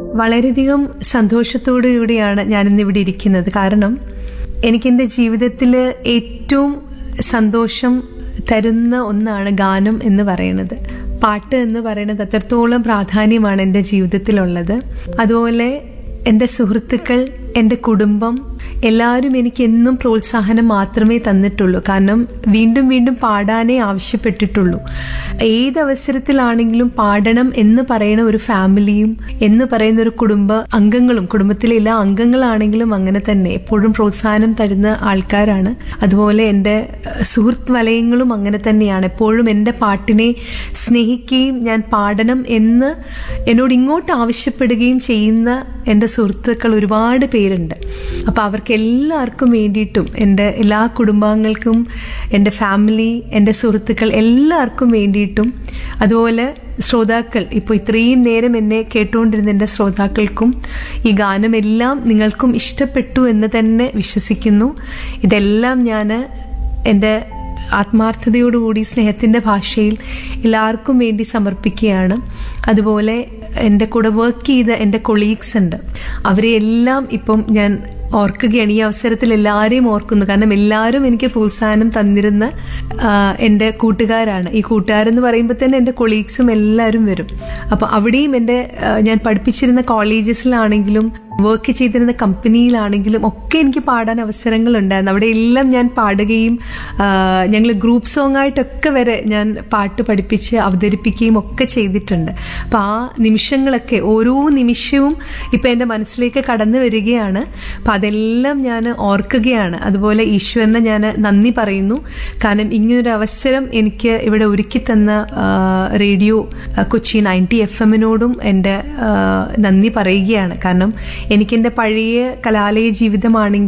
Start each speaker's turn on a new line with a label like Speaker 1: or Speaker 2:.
Speaker 1: വളരെയധികം സന്തോഷത്തോടുകൂടിയാണ് ഞാനിന്ന് ഇവിടെ ഇരിക്കുന്നത് കാരണം എനിക്കെൻ്റെ ജീവിതത്തിൽ ഏറ്റവും സന്തോഷം തരുന്ന ഒന്നാണ് ഗാനം എന്ന് പറയുന്നത് പാട്ട് എന്ന് പറയുന്നത് അത്രത്തോളം പ്രാധാന്യമാണ് എൻ്റെ ജീവിതത്തിലുള്ളത് അതുപോലെ എൻ്റെ സുഹൃത്തുക്കൾ എൻ്റെ കുടുംബം എല്ലാവരും എനിക്ക് എന്നും പ്രോത്സാഹനം മാത്രമേ തന്നിട്ടുള്ളൂ കാരണം വീണ്ടും വീണ്ടും പാടാനേ ആവശ്യപ്പെട്ടിട്ടുള്ളൂ ഏത് അവസരത്തിലാണെങ്കിലും പാടണം എന്ന് പറയുന്ന ഒരു ഫാമിലിയും എന്ന് പറയുന്ന ഒരു കുടുംബ അംഗങ്ങളും കുടുംബത്തിലെ എല്ലാ അംഗങ്ങളാണെങ്കിലും അങ്ങനെ തന്നെ എപ്പോഴും പ്രോത്സാഹനം തരുന്ന ആൾക്കാരാണ് അതുപോലെ എൻ്റെ ഏഹ്, സുഹൃത്ത് വലയങ്ങളും അങ്ങനെ തന്നെയാണ് എപ്പോഴും എൻ്റെ പാട്ടിനെ സ്നേഹിക്കുകയും ഞാൻ പാടണം എന്ന് എന്നോട് ഇങ്ങോട്ട് ആവശ്യപ്പെടുകയും ചെയ്യുന്ന എൻ്റെ സുഹൃത്തുക്കൾ ഒരുപാട് പേരുണ്ട് അപ്പോൾ അവർക്ക് എല്ലാവർക്കും വേണ്ടിയിട്ടും എൻ്റെ എല്ലാ കുടുംബാംഗങ്ങൾക്കും എൻ്റെ ഫാമിലി എൻ്റെ സുഹൃത്തുക്കൾ എല്ലാവർക്കും വേണ്ടിയിട്ടും അതുപോലെ ശ്രോതാക്കൾ ഇപ്പോൾ ഇത്രയും നേരം എന്നെ കേട്ടുകൊണ്ടിരുന്ന എൻ്റെ ശ്രോതാക്കൾക്കും ഈ ഗാനമെല്ലാം നിങ്ങൾക്കും ഇഷ്ടപ്പെട്ടു എന്ന് തന്നെ വിശ്വസിക്കുന്നു ഇതെല്ലാം ഞാൻ എൻ്റെ ആത്മാർത്ഥതയോടുകൂടി സ്നേഹത്തിൻ്റെ ഭാഷയിൽ എല്ലാവർക്കും വേണ്ടി സമർപ്പിക്കുകയാണ് അതുപോലെ എൻ്റെ കൂടെ വർക്ക് ചെയ്ത എൻ്റെ കൊളീഗ്സ് ഉണ്ട് അവരെ എല്ലാം ഇപ്പം ഞാൻ ഓർക്കുകയാണ് ഈ അവസരത്തിൽ എല്ലാവരെയും ഓർക്കുന്നു കാരണം എല്ലാവരും എനിക്ക് പ്രോത്സാഹനം തന്നിരുന്ന ആ, എൻ്റെ കൂട്ടുകാരാണ് ഈ കൂട്ടുകാരെന്ന് പറയുമ്പോൾ തന്നെ എൻ്റെ കൊളീഗ്സും എല്ലാവരും വരും അപ്പോൾ അവിടെയും എൻ്റെ ആ, ഞാൻ പഠിപ്പിച്ചിരുന്ന കോളേജസിലാണെങ്കിലും വർക്ക് ചെയ്തിരുന്ന കമ്പനിയിലാണെങ്കിലും ഒക്കെ എനിക്ക് പാടാൻ അവസരങ്ങളുണ്ടായിരുന്നു അവിടെ എല്ലാം ഞാൻ പാടുകയും ഞങ്ങൾ ഗ്രൂപ്പ് സോങ് ആയിട്ടൊക്കെ വരെ ഞാൻ പാട്ട് പഠിപ്പിച്ച് അവതരിപ്പിക്കുകയും ഒക്കെ ചെയ്തിട്ടുണ്ട് അപ്പോൾ ആ നിമിഷങ്ങളൊക്കെ ഓരോ നിമിഷവും ഇപ്പം എൻ്റെ മനസ്സിലേക്ക് കടന്നു വരികയാണ് അപ്പം അതെല്ലാം ഞാൻ ഓർക്കുകയാണ് അതുപോലെ ഈശ്വരനെ ഞാൻ നന്ദി പറയുന്നു കാരണം ഇങ്ങനൊരു അവസരം എനിക്ക് ഇവിടെ ഒരുക്കി തന്ന ആ, റേഡിയോ ആ, കൊച്ചി നയൻറ്റി എഫ് എമ്മിനോടും എൻ്റെ ആ, നന്ദി പറയുകയാണ് കാരണം എനിക്കെൻ്റെ പഴയ കലാലയ ജീവിതമാണെങ്കിൽ